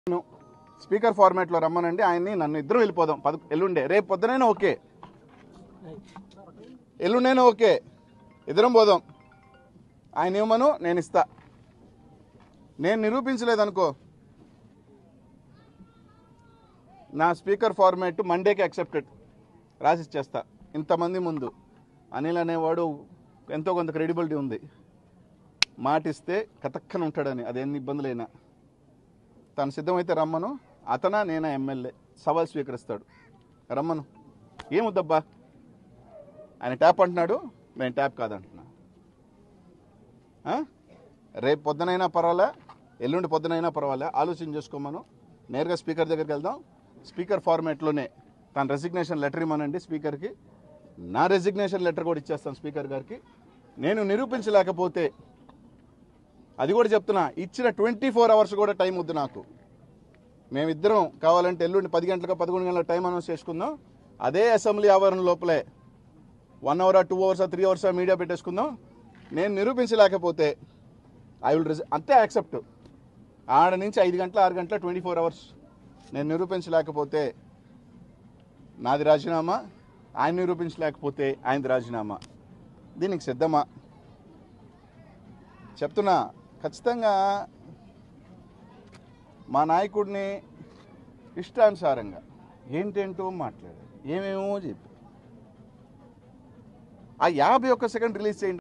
Speaker ఫార్మాట్లో రమ్మనండి ఆయన్ని నన్ను ఇద్దరు వెళ్ళిపోదాం పద ఎల్లుండే రేపు పొద్దునైనా ఓకే ఎల్లుండైనా ఓకే ఇద్దరం పోదాం ఆయన ఇవ్వమను నేను ఇస్తా నేను నిరూపించలేదనుకో నా స్పీకర్ ఫార్మాట్ మండేకి యాక్సెప్టెడ్ రాసిచ్చేస్తా ఇంతమంది ముందు అనిల్ అనేవాడు ఎంతో కొంత క్రెడిబిలిటీ ఉంది మాటిస్తే కతక్కన ఉంటాడని అదేన్ని ఇబ్బందులైనా తను సిద్ధమైతే రమ్మను అతన నేనా ఎమ్మెల్యే సవాల్ స్వీకరిస్తాడు రమ్మను ఏముద్దబ్బా ఆయన ట్యాప్ అంటున్నాడు నేను ట్యాప్ కాదంటున్నా ఆ? రేపు పొద్దునైనా పర్వాలే ఎల్లుండి పొద్దునైనా పర్వాలే ఆలోచన చేసుకోమను నేరుగా స్పీకర్ దగ్గరికి వెళ్దాం స్పీకర్ ఫార్మాట్లోనే తన రెసిగ్నేషన్ లెటర్ ఇవ్వనండి స్పీకర్కి నా రెసిగ్నేషన్ లెటర్ కూడా ఇచ్చేస్తాను స్పీకర్ గారికి నేను నిరూపించలేకపోతే అది కూడా చెప్తున్నా ఇచ్చిన ట్వంటీ ఫోర్ అవర్స్ కూడా టైం వద్దు నాకు మేమిద్దరం కావాలంటే ఎల్లుండి పది గంటలకు పదకొండు గంటల టైం అనౌన్స్ చేసుకుందాం అదే అసెంబ్లీ ఆవరణ లోపలే one hour two hours three hours media పెట్టేసుకుందాం నేను నిరూపించలేకపోతే ఐ విల్ రిజ అంతే యాక్సెప్ట్ ఆడ నుంచి ఐదు గంటల ఆరు గంటల ట్వంటీ ఫోర్ అవర్స్ నేను నిరూపించలేకపోతే నాది రాజీనామా ఆయన నిరూపించలేకపోతే ఆయనది రాజీనామా దీనికి సిద్ధమా చెప్తున్నా ఖచ్చితంగా మా నాయకుడిని ఇష్టానుసారంగా ఏంటేంటో మాట్లాడారు ఏమేమో చెప్పి ఆ యాభై ఒక్క సెకండ్ రిలీజ్ చేయండి